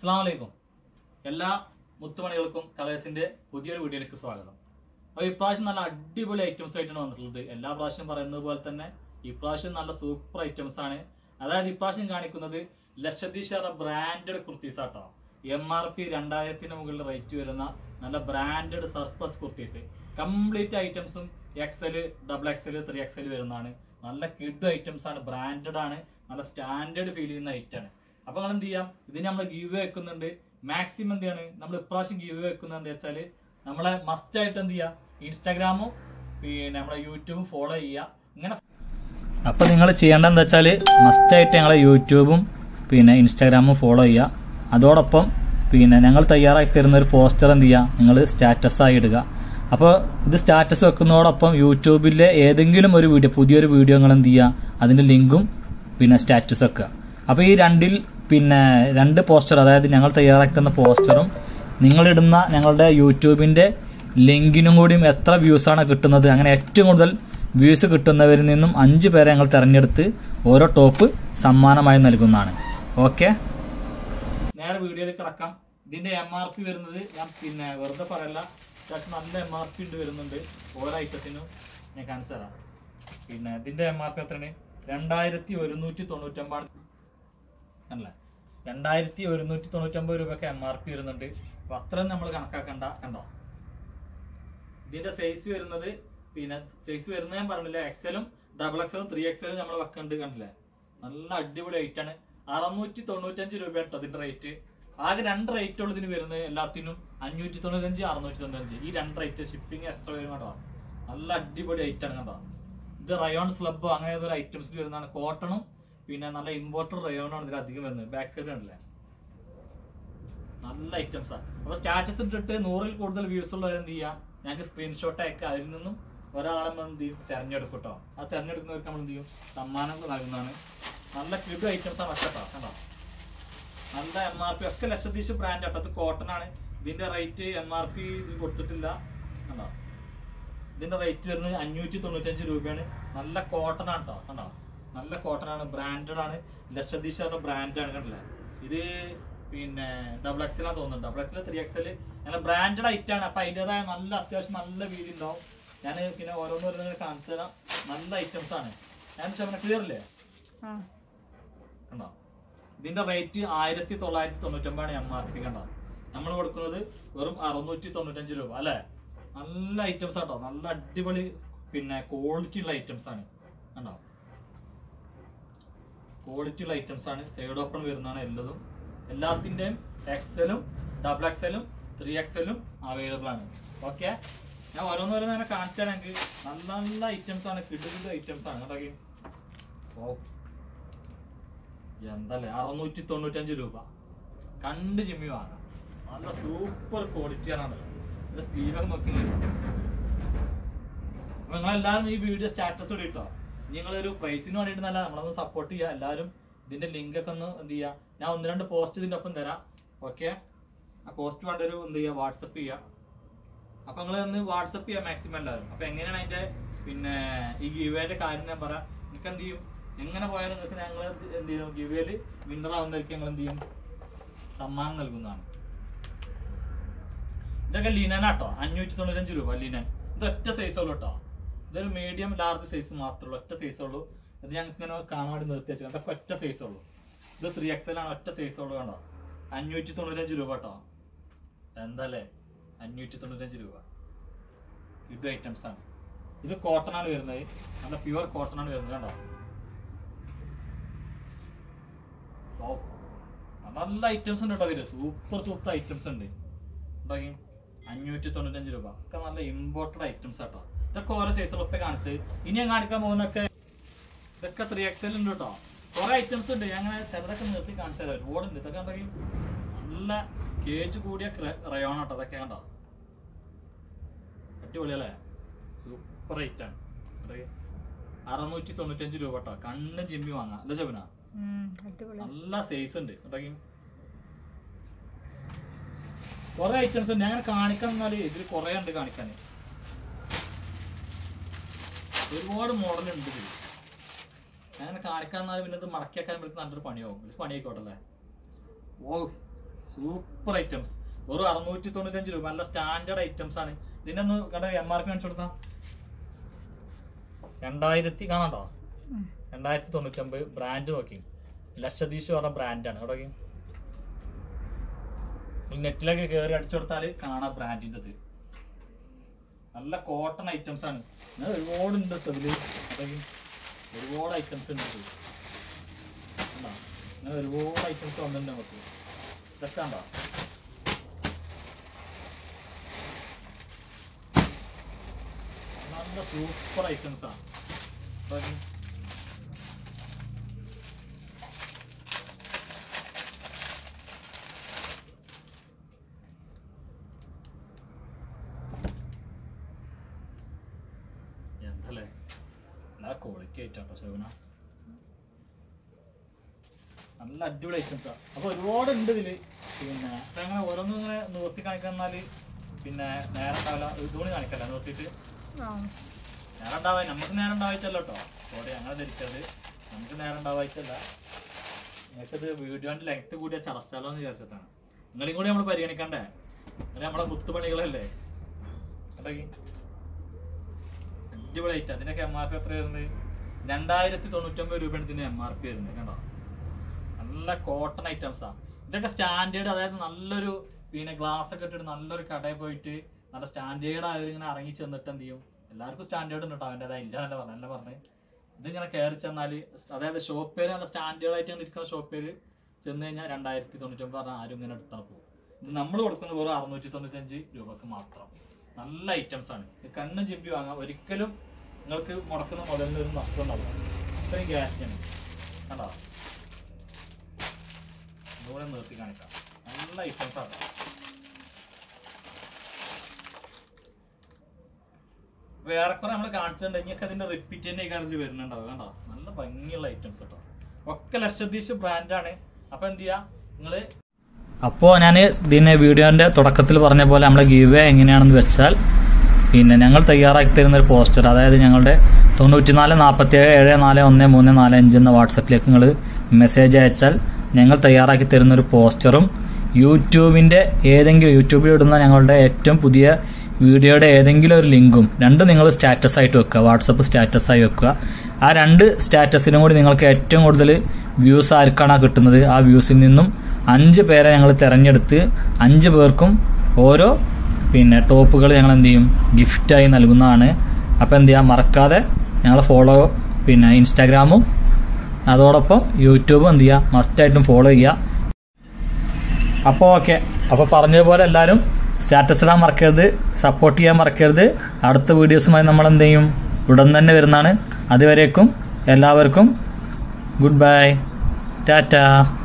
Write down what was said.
അസ്സാം വലൈക്കും എല്ലാ മുത്തുമണികൾക്കും കളേഴ്സിന്റെ പുതിയൊരു വീഡിയോയിലേക്ക് സ്വാഗതം അപ്പോൾ ഇപ്രാവശ്യം നല്ല അടിപൊളി ഐറ്റംസ് ആയിട്ടാണ് വന്നിട്ടുള്ളത് എല്ലാ പ്രാവശ്യം പറയുന്നത് പോലെ തന്നെ ഇപ്രാവശ്യം നല്ല സൂപ്പർ ഐറ്റംസ് ആണ് അതായത് ഇപ്രാവശ്യം കാണിക്കുന്നത് ലക്ഷദ്വീഷറ ബ്രാൻഡഡ് കുർത്തീസ് ആട്ടോ എം ആർ പി രണ്ടായിരത്തിന് മുകളിൽ റേറ്റ് വരുന്ന നല്ല ബ്രാൻഡഡ് സർപ്ലസ് കുർത്തീസ് കംപ്ലീറ്റ് ഐറ്റംസും XL double XL three XL വരുന്നതാണ് നല്ല കിഡ് ഐറ്റംസ് ആണ് ബ്രാൻഡഡ് ആണ് നല്ല സ്റ്റാൻഡേർഡ് ഫീൽ ചെയ്യുന്ന ഐറ്റം ആണ് അപ്പൊ നമ്മൾ എന്ത് ചെയ്യാം ഇതിന് നമ്മൾ ഗീവ് വെക്കുന്നുണ്ട് മാക്സിമം എന്ത് ചെയ്യാണ് നമ്മൾ ഇപ്രാവശ്യം ഗീവ് വെക്കുന്നത് എന്താ വെച്ചാല് നമ്മളെ മസ്റ്റ് ആയിട്ട് എന്ത് ചെയ്യുക ഇൻസ്റ്റാഗ്രാമും പിന്നെ നമ്മളെ യൂട്യൂബും ഫോളോ ചെയ്യുക ഇങ്ങനെ അപ്പൊ നിങ്ങൾ ചെയ്യേണ്ടത് എന്താ വെച്ചാൽ മസ്റ്റ് ആയിട്ട് ഞങ്ങളെ യൂട്യൂബും പിന്നെ ഇൻസ്റ്റാഗ്രാമും ഫോളോ ചെയ്യുക അതോടൊപ്പം പിന്നെ ഞങ്ങൾ തയ്യാറാക്കി തരുന്ന ഒരു പോസ്റ്റർ എന്ത് ചെയ്യുക നിങ്ങൾ സ്റ്റാറ്റസ് ആയി ഇടുക അപ്പോൾ ഇത് സ്റ്റാറ്റസ് വെക്കുന്നതോടൊപ്പം യൂട്യൂബിലെ ഏതെങ്കിലും ഒരു വീഡിയോ പുതിയൊരു വീഡിയോ നിങ്ങൾ എന്ത് ചെയ്യുക അതിന്റെ ലിങ്കും പിന്നെ സ്റ്റാറ്റസ് വെക്കുക അപ്പോൾ ഈ രണ്ടിൽ പിന്നെ രണ്ട് പോസ്റ്റർ അതായത് ഞങ്ങൾ തയ്യാറാക്കി തന്ന പോസ്റ്ററും നിങ്ങളിടുന്ന ഞങ്ങളുടെ യൂട്യൂബിന്റെ ലിങ്കിനും കൂടിയും എത്ര വ്യൂസ് ആണ് കിട്ടുന്നത് അങ്ങനെ ഏറ്റവും കൂടുതൽ വ്യൂസ് കിട്ടുന്നവരിൽ നിന്നും അഞ്ച് പേരെ ഞങ്ങൾ തെരഞ്ഞെടുത്ത് ഓരോ ടോപ്പ് സമ്മാനമായി നൽകുന്നതാണ് ഓക്കെ നേരെ വീഡിയോയിൽ കിടക്കാം ഇതിന്റെ എം ആർ പി വരുന്നത് ഞാൻ പിന്നെ വെറുതെ പറയല്ല അത്യാവശ്യം നല്ല എം ആർ പി ഉണ്ട് വരുന്നുണ്ട് ഓരോ ഐറ്റത്തിനും ഞാൻ കാണിച്ചു തരാം പിന്നെ ഇതിന്റെ എം ആർ പി എത്രയാണ് രണ്ടായിരത്തി ഒരുന്നൂറ്റി തൊണ്ണൂറ്റൊമ്പതാണ് അല്ലേ രണ്ടായിരത്തി ഒരുന്നൂറ്റി തൊണ്ണൂറ്റൊമ്പത് രൂപയൊക്കെ എം ആർ പി വരുന്നുണ്ട് അപ്പൊ അത്രയും നമ്മൾ കണക്കാക്കണ്ട കണ്ടോ ഇതിന്റെ സൈസ് വരുന്നത് പിന്നെ സൈസ് വരുന്നത് ഞാൻ പറഞ്ഞില്ല എക്സലും ഡബിൾ എക്സലും ത്രീ എക്സലും നമ്മൾ വെക്കുന്നുണ്ട് കണ്ടില്ലേ നല്ല അടിപൊളി റേറ്റ് ആണ് അറുന്നൂറ്റി തൊണ്ണൂറ്റഞ്ച് രൂപയാണ് കേട്ടോ ഇതിന്റെ റേറ്റ് ആകെ രണ്ട് റേറ്റ് ഉള്ളൂ ഇതിന് വരുന്നത് എല്ലാത്തിനും അഞ്ഞൂറ്റി തൊണ്ണൂറ്റഞ്ച് അറുന്നൂറ്റി തൊണ്ണൂറ്റഞ്ച് ഈ രണ്ട് റേറ്റ് ഷിപ്പിംഗ് എക്സ്ട്രാ വരും കേട്ടോ നല്ല അടിപൊളി ഐറ്റം ആണ് കണ്ടോ ഇത് റയോൺ സ്ലബ് അങ്ങനെ ഒരു ഐറ്റംസിൽ വരുന്നതാണ് കോട്ടണും പിന്നെ നല്ല ഇമ്പോർട്ടഡ് റയോണും ആണ് ഇതിൽ അധികം വരുന്നത് ബാക്ക് സൈഡ് ഉണ്ടല്ലേ നല്ല ഐറ്റംസ് ആണ് അപ്പൊ സ്റ്റാറ്റസ് ഇട്ടിട്ട് നൂറിൽ കൂടുതൽ വ്യൂസ് ഉള്ളവർ എന്ത് ചെയ്യാം ഞങ്ങൾക്ക് സ്ക്രീൻഷോട്ട് അയക്കുക അതിൽ നിന്നും ഒരാളെ നമ്മൾ എന്ത് ചെയ്യും തെരഞ്ഞെടുക്കും കേട്ടോ ആ തെരഞ്ഞെടുക്കുന്നവർക്ക് നമ്മൾ എന്ത് ചെയ്യും സമ്മാനങ്ങൾ നൽകുന്നതാണ് നല്ല കിഡ് ഐറ്റംസ് ആണ് ഒക്കെ കേട്ടോ കണ്ടോ നല്ല എം ആർ പി ഒക്കെ ലക്ഷദ്വീപ് ബ്രാൻഡ് കേട്ടോ അത് കോട്ടൺ ആണ് ഇതിന്റെ റേറ്റ് എം ആർ പി ഇത് കൊടുത്തിട്ടില്ല കണ്ടോ ഇതിന്റെ റേറ്റ് വരുന്നത് അഞ്ഞൂറ്റി തൊണ്ണൂറ്റഞ്ച് രൂപയാണ് നല്ല കോട്ടൺ ആണ് കേട്ടോ കണ്ടോ നല്ല കോട്ടൺ ആണ് ബ്രാൻഡഡ് ആണ് ലക്ഷദ്വീപ് ബ്രാൻഡാണ് കണ്ടില്ലേ ഇത് പിന്നെ ഡബിൾ എക്സൽ ആണ് തോന്നുന്നുണ്ട് ഡബിൾ എക്സൽ ത്രീ എക്സൽ നല്ല ബ്രാൻഡഡ് ഐറ്റം ആണ് അപ്പൊ അതിൻ്റെതായ നല്ല അത്യാവശ്യം നല്ല വീതി ഉണ്ടാവും ഞാൻ പിന്നെ ഓരോന്ന് വരുന്നത് കാണിച്ചു തരാം നല്ല ഐറ്റംസ് ആണ് ഞാൻ ശമന ക്ലിയർ അല്ലേ കണ്ടോ ഇതിന്റെ റേറ്റ് ആയിരത്തി തൊള്ളായിരത്തി തൊണ്ണൂറ്റൊമ്പതാണ് എം ആർ പി കണ്ടോ നമ്മൾ കൊടുക്കുന്നത് വെറും അറുന്നൂറ്റി തൊണ്ണൂറ്റഞ്ച് രൂപ അല്ലേ നല്ല ഐറ്റംസ് ആട്ടോ നല്ല അടിപൊളി പിന്നെ ക്വാളിറ്റി ഉള്ള ഐറ്റംസ് ആണ് കണ്ടോ ക്വാളിറ്റി ഉള്ള ഐറ്റംസ് ആണ് സൈഡ് ഓപ്പൺ വരുന്നതാണ് എല്ലതും എല്ലാത്തിൻ്റെയും എക്സലും ഡബിൾ എക്സലും ത്രീ എക്സലും അവൈലബിൾ ആണ് ഓക്കെ ഞാൻ ഓരോന്ന് ഓരോന്ന് അങ്ങനെ കാണിച്ചാൽ എനിക്ക് നല്ല നല്ല ഐറ്റംസ് ആണ് കിടു കിടു ഐറ്റംസ് ആണ് കേട്ടോ ഓ എന്തല്ലേ അറുന്നൂറ്റി തൊണ്ണൂറ്റഞ്ച് രൂപ കണ്ട് ജിമ്മി വാങ്ങാം നല്ല സൂപ്പർ ക്വാളിറ്റി ആണ് ഇതിന്റെ സ്ലീവൊക്കെ നോക്കി അപ്പൊ നിങ്ങളെല്ലാവരും ഈ വീഡിയോ സ്റ്റാറ്റസ് ഇടും കേട്ടോ നിങ്ങളൊരു പ്രൈസിന് വേണ്ടിയിട്ട് നല്ല നമ്മളൊന്ന് സപ്പോർട്ട് ചെയ്യുക എല്ലാവരും ഇതിന്റെ ലിങ്ക് ഒക്കെ ഒന്ന് എന്ത് ചെയ്യുക ഞാൻ ഒന്ന് രണ്ട് പോസ്റ്റ് ഇതിന്റെ ഒപ്പം തരാം ഓക്കെ ആ പോസ്റ്റ് വേണ്ടൊരു എന്ത് ചെയ്യുക വാട്സപ്പ് ചെയ്യുക അപ്പൊ നിങ്ങൾ ഒന്ന് വാട്സപ്പ് ചെയ്യാം മാക്സിമം എല്ലാവരും അപ്പൊ എങ്ങനെയാണ് അതിന്റെ പിന്നെ ഈ ഗിവേന്റെ കാര്യം ഞാൻ പറയാം നിങ്ങൾക്ക് എന്ത് ചെയ്യും എങ്ങനെ പോയാലും നിങ്ങൾക്ക് ഞങ്ങൾ എന്ത് ചെയ്യും ഗിവേല് വിന്നർ ആവുന്നവർക്ക് ഞങ്ങൾ എന്ത് ചെയ്യും സമ്മാനം നൽകുന്നതാണ് ഇതൊക്കെ ലിനനാട്ടോ അഞ്ഞൂറ്റി തൊണ്ണൂറ്റഞ്ച് രൂപ ലിനൻ ഇത് ഒറ്റ സൈസ് ഉള്ളൂ കേട്ടോ ഇതൊരു മീഡിയം ലാർജ് സൈസ് മാത്രമേ ഉള്ളൂ ഒറ്റ സൈസ് ഉള്ളൂ ഇത് ഞങ്ങൾക്ക് ഇങ്ങനെ കാണാൻ വേണ്ടി നിർത്തി വെച്ചു അതൊക്കെ ഒറ്റ സൈസ് ഉള്ളൂ ഇത് ത്രീ എക്സൽ ആണ് ഒറ്റ സൈസ് ഉള്ളൂ കണ്ടോ അഞ്ഞൂറ്റി തൊണ്ണൂറ്റഞ്ച് രൂപ കേട്ടോ എന്തല്ലേ അഞ്ഞൂറ്റി തൊണ്ണൂറ്റഞ്ച് രൂപ ഇത് ഐറ്റംസ് ആണ് ഇത് കോട്ടൺ ആണ് വരുന്നത് നല്ല പ്യുവർ കോട്ടൺ ആണ് വരുന്നത് കണ്ടോ ഓ, നല്ല ഐറ്റംസ് ഉണ്ട് കേട്ടോ ഇതില് സൂപ്പർ സൂപ്പർ ഐറ്റംസ് ഉണ്ട് ഉണ്ടാക്കി അഞ്ഞൂറ്റി തൊണ്ണൂറ്റഞ്ച് രൂപ ഒക്കെ നല്ല ഇമ്പോർട്ടഡ് ഐറ്റംസ് ആട്ടോ ഇതൊക്കെ ഓരോ സൈസുകളൊക്കെ കാണിച്ചത് ഇനി ഞാൻ കാണിക്കാൻ പോകുന്നൊക്കെ ഇതൊക്കെ ത്രീ എക്സൽ ഉണ്ട് കേട്ടോ കുറെ ഐറ്റംസ് ഉണ്ട് ഞാൻ അങ്ങനെ ചിലതൊക്കെ നിർത്തി കാണിച്ചു തരാം ഒരുപാടുണ്ട് ഇതൊക്കെ ഉണ്ടെങ്കിൽ നല്ല കേജ് കൂടിയ റയോൺ കേട്ടോ അതൊക്കെ കണ്ടോ അടിപൊളിയല്ലേ സൂപ്പർ ഐറ്റം ആണ് ഉണ്ടെങ്കിൽ അറുന്നൂറ്റി തൊണ്ണൂറ്റഞ്ച് രൂപ കേട്ടോ കണ്ണും ജിമ്മി വാങ്ങാം അല്ല ശബന അടിപൊളി നല്ല സൈസ് ഉണ്ട് ഉണ്ടെങ്കിൽ കുറെ ഐറ്റംസ് ഉണ്ട് ഞാൻ അങ്ങനെ കാണിക്കാൻ നിന്നാല് ഇതിൽ കുറെ ഉണ്ട് കാണിക്കാൻ ഒരുപാട് മോഡൽ ഉണ്ട് ഇതിൽ ഞാൻ അങ്ങനെ കാണിക്കാൻ നിന്നാല് പിന്നെ ഇത് മടക്കിയാക്കാൻ വേണ്ടി നല്ലൊരു പണിയാവും ഇത് പണിയായിക്കോട്ടെ അല്ലേ ഓ സൂപ്പർ ഐറ്റംസ് വെറും അറുന്നൂറ്റി തൊണ്ണൂറ്റഞ്ച് രൂപ നല്ല സ്റ്റാൻഡേർഡ് ഐറ്റംസ് ആണ് ഇതിന്റെ ഒന്ന് കണ്ട എം ആർ പി കാണിച്ചു കൊടുത്താ രണ്ടായിരത്തി കാണാണ്ടോ രണ്ടായിരത്തി തൊണ്ണൂറ്റൊമ്പത് ബ്രാൻഡ് നോക്കി ലക്ഷദീഷ് പറഞ്ഞ ബ്രാൻഡാണ് അവിടെ നോക്കി നെറ്റിലൊക്കെ കയറി അടിച്ചു കൊടുത്താൽ കാണാം ബ്രാൻഡിൻ്റെ ഇത് നല്ല കോട്ടൺ ഐറ്റംസ് ആണ് ഞാൻ ഒരുപാട് ഉണ്ട് കേട്ടോ ഇതില് അതൊക്കെ ഒരുപാട് ഐറ്റംസ് ഉണ്ട് ഇതില്. കണ്ടോ? അങ്ങനെ ഒരുപാട് ഐറ്റംസ് വന്നിട്ടുണ്ട് നമുക്ക് ഇതൊക്കെ ഉണ്ടോ നല്ല സൂപ്പർ ഐറ്റംസ് ആണ് അതൊക്കെ എന്തല്ലേ നല്ല ക്വാളിറ്റി ആയിട്ടാട്ടോ ശോഭന നല്ല അടിപൊളി ഐറ്റംസാ അപ്പൊ ഒരുപാട് ഉണ്ട് ഇതില് പിന്നെ ഇപ്പൊ അങ്ങനെ ഓരോന്നും ഇങ്ങനെ നിർത്തി കാണിക്കാന്നാല് പിന്നെ നേരം ഉണ്ടാവില്ല ഇതുകൊണ്ട് കാണിക്കല്ല നിർത്തിയിട്ട് നേരം ഉണ്ടാവാൻ നമുക്ക് നേരം ഉണ്ടാവായിട്ടല്ല കേട്ടോ സോറി അങ്ങനെ ധരിക്കരുത് നമുക്ക് നേരം ഉണ്ടാവായിട്ടല്ല നിങ്ങൾക്കത് വീഡിയോന്റെ ലെങ്ത് കൂടിയ ചടച്ചാലോ എന്ന് വിചാരിച്ചിട്ടാണ് നിങ്ങളെയും കൂടി നമ്മൾ പരിഗണിക്കണ്ടേ നിങ്ങൾ നമ്മളെ മുത്തുപണികളല്ലേ കേട്ടോ അടിപൊളി ഐറ്റം അതിനൊക്കെ എം ആർ പി എത്ര വരുന്നത് രണ്ടായിരത്തി തൊണ്ണൂറ്റൊമ്പത് രൂപയാണ് ഇതിന്റെ എം ആർ പി വരുന്നത് കണ്ടോ നല്ല കോട്ടൺ ഐറ്റംസാ ഇതൊക്കെ സ്റ്റാൻഡേർഡ് അതായത് നല്ലൊരു പിന്നെ ഗ്ലാസ് ഒക്കെ ഇട്ടിട്ട് നല്ലൊരു കടയിൽ പോയിട്ട് നല്ല സ്റ്റാൻഡേർഡ് ആയവർ ഇങ്ങനെ ഇറങ്ങി ചെന്നിട്ട് എന്ത് ചെയ്യും എല്ലാവർക്കും സ്റ്റാൻഡേർഡ് ഉണ്ട് കേട്ടോ അവൻ്റെതാ ഇല്ല എന്നല്ല പറഞ്ഞു അല്ല പറഞ്ഞത് ഇതിങ്ങനെ കയറി ചെന്നാൽ അതായത് ഷോപ്പ് പേര് നല്ല സ്റ്റാൻഡേർഡ് ആയിട്ട് ഇരിക്കുന്ന ഷോപ്പ് പേര് ചെന്ന് കഴിഞ്ഞാൽ രണ്ടായിരത്തി തൊണ്ണൂറ്റൊമ്പത് പറഞ്ഞാൽ ആരും ഇങ്ങനെ എടുത്താണ് പോകും ഇത് നമ്മൾ കൊടുക്കുന്നത് വെറും അറുന്നൂറ്റി തൊണ്ണൂറ്റഞ്ച് രൂപക്ക് മാത്രം നല്ല ഐറ്റംസ് ആണ് ഇത് കണ്ണും ചിമ്പി വാങ്ങാം ഒരിക്കലും നിങ്ങൾക്ക് മുടക്കുന്ന മുതലിന് ഒരു നഷ്ടം ഉണ്ടാവില്ല ഇത്രയും ഗ്യാരണ്ടിയാണ് കണ്ടോ ഇതുകൂടെ നിർത്തി കാണിക്കാം നല്ല ഐറ്റംസ് ആണ് വേറെ കുറെ നമ്മൾ കാണിച്ചിട്ടുണ്ട് ഇനിയൊക്കെ അതിന്റെ റിപ്പീറ്റ് തന്നെ ഈ കാര്യത്തിൽ വരുന്നുണ്ടാവും കണ്ടോ നല്ല ഭംഗിയുള്ള ഐറ്റംസ് കേട്ടോ ഒക്കെ ലക്ഷദ്വീഷ് ബ്രാൻഡാണ് അപ്പൊ എന്ത് ചെയ്യാ നിങ്ങള് അപ്പോൾ ഞാൻ ഇതിനെ വീഡിയോന്റെ തുടക്കത്തിൽ പറഞ്ഞ പോലെ നമ്മുടെ ഗീവ് എങ്ങനെയാണെന്ന് വെച്ചാൽ പിന്നെ ഞങ്ങൾ തയ്യാറാക്കി തരുന്ന ഒരു പോസ്റ്റർ അതായത് ഞങ്ങളുടെ തൊണ്ണൂറ്റിനാല് നാൽപ്പത്തി ഏഴ് ഏഴ് നാല് ഒന്ന് മൂന്ന് നാല് അഞ്ച് എന്ന വാട്സപ്പിലേക്ക് നിങ്ങൾ മെസ്സേജ് അയച്ചാൽ ഞങ്ങൾ തയ്യാറാക്കി തരുന്ന ഒരു പോസ്റ്ററും യൂട്യൂബിന്റെ ഏതെങ്കിലും യൂട്യൂബിൽ ഇടുന്ന ഞങ്ങളുടെ ഏറ്റവും പുതിയ വീഡിയോയുടെ ഏതെങ്കിലും ഒരു ലിങ്കും രണ്ടും നിങ്ങൾ സ്റ്റാറ്റസ് ആയിട്ട് വെക്കുക വാട്സപ്പ് സ്റ്റാറ്റസ് ആയി വെക്കുക ആ രണ്ട് സ്റ്റാറ്റസിനും കൂടി നിങ്ങൾക്ക് ഏറ്റവും കൂടുതൽ വ്യൂസ് ആർക്കാണ് കിട്ടുന്നത് ആ വ്യൂസിൽ നിന്നും അഞ്ച് പേരെ ഞങ്ങൾ തിരഞ്ഞെടുത്ത് അഞ്ച് പേർക്കും ഓരോ പിന്നെ ടോപ്പുകൾ ഞങ്ങൾ എന്ത് ചെയ്യും ഗിഫ്റ്റായി നൽകുന്നതാണ് അപ്പോൾ എന്ത് ചെയ്യാം മറക്കാതെ ഞങ്ങൾ ഫോളോ പിന്നെ ഇൻസ്റ്റാഗ്രാമും അതോടൊപ്പം യൂട്യൂബും എന്ത് ചെയ്യുക മസ്റ്റായിട്ടും ഫോളോ ചെയ്യുക അപ്പോൾ ഓക്കെ അപ്പോൾ പറഞ്ഞതുപോലെ എല്ലാവരും സ്റ്റാറ്റസ് ഇടാൻ മറക്കരുത് സപ്പോർട്ട് ചെയ്യാൻ മറക്കരുത് അടുത്ത വീഡിയോസുമായി നമ്മൾ എന്ത് ചെയ്യും ഉടൻ തന്നെ വരുന്നതാണ് അതുവരേക്കും എല്ലാവർക്കും ഗുഡ് ബൈ ടാറ്റ